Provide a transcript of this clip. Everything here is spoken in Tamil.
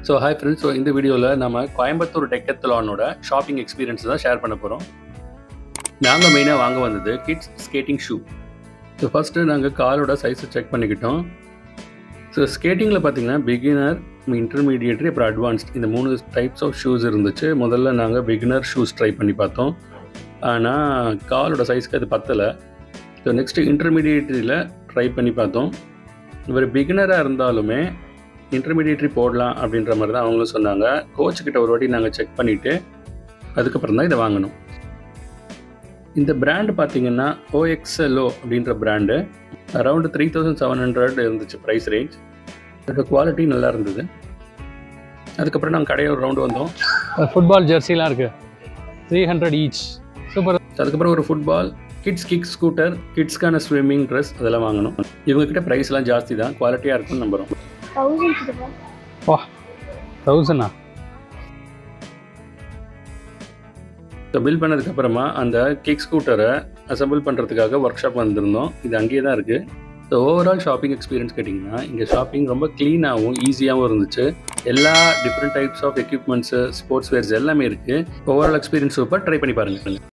ஸோ ஹாய் ஃப்ரெண்ட்ஸ் ஸோ இந்த வீடியோவில் நம்ம கோயம்புத்தூர் டெக்கத்தலானோட ஷாப்பிங் எக்ஸ்பீரியன்ஸ் தான் ஷேர் பண்ண போகிறோம் நாங்கள் மெயினாக வாங்க வந்தது kids skating shoe so first நாங்கள் காலோட சைஸை செக் பண்ணிக்கிட்டோம் ஸோ ஸ்கேட்டிங்கில் பார்த்தீங்கன்னா பிகினர் இன்டர்மீடியட்ரி அப்புறம் அட்வான்ஸ்ட் இந்த மூணு டைப்ஸ் ஆஃப் ஷூஸ் இருந்துச்சு முதல்ல நாங்கள் பிகினர் ஷூஸ் ட்ரை பண்ணி பார்த்தோம் ஆனால் காலோட சைஸ்க்கு அது பத்தலை ஸோ நெக்ஸ்ட்டு இன்டர்மீடியட்ரியில் ட்ரை பண்ணி பார்த்தோம் இவர் பிகினராக இருந்தாலுமே இன்டர்மீடியட்ரி போடலாம் அப்படின்ற மாதிரி தான் அவங்களும் சொன்னாங்க கோச்சுக்கிட்ட ஒரு வாட்டி நாங்கள் செக் பண்ணிவிட்டு அதுக்கப்புறம் தான் இதை வாங்கணும் இந்த பிராண்டு பார்த்தீங்கன்னா ஓஎக்ஸ்எல்ஓ அப்படின்ற brand around three thousand seven hundred இருந்துச்சு ப்ரைஸ் ரேஞ்ச் அதோட குவாலிட்டி நல்லா இருந்தது அதுக்கப்புறம் நாங்கள் கடையை ஒரு ரவுண்டு வந்தோம் ஃபுட்பால் ஜெர்சிலாம் இருக்குது த்ரீ ஹண்ட்ரட் ஈச் சூப்பர் அதுக்கப்புறம் ஒரு ஃபுட்பால் கிட்ஸ் கிக் ஸ்கூட்டர் கிட்ஸ்க்கான ஸ்விம்மிங் ட்ரெஸ் அதெல்லாம் வாங்கணும் இவங்ககிட்ட ப்ரைஸ்லாம் ஜாஸ்தி தான் குவாலிட்டியாக இருக்கும்னு நம்புகிறோம் தௌசண்ட் கிட்ட வா தௌசண்டா ஸோ பில் பண்ணதுக்கப்புறமா அந்த கிக் ஸ்கூட்டரை அசம்பிள் பண்ணுறதுக்காக ஒர்க் ஷாப் வந்திருந்தோம் இது அங்கேயே தான் இருக்குது ஸோ ஓவரால் ஷாப்பிங் எக்ஸ்பீரியன்ஸ் கேட்டிங்கன்னா இங்கே ஷாப்பிங் ரொம்ப க்ளீனாகவும் ஈஸியாகவும் இருந்துச்சு எல்லா different types of equipments sports wears எல்லாமே இருக்குது ஓவரால் எக்ஸ்பீரியன்ஸ் சூப்பர் ட்ரை பண்ணி பாருங்கள்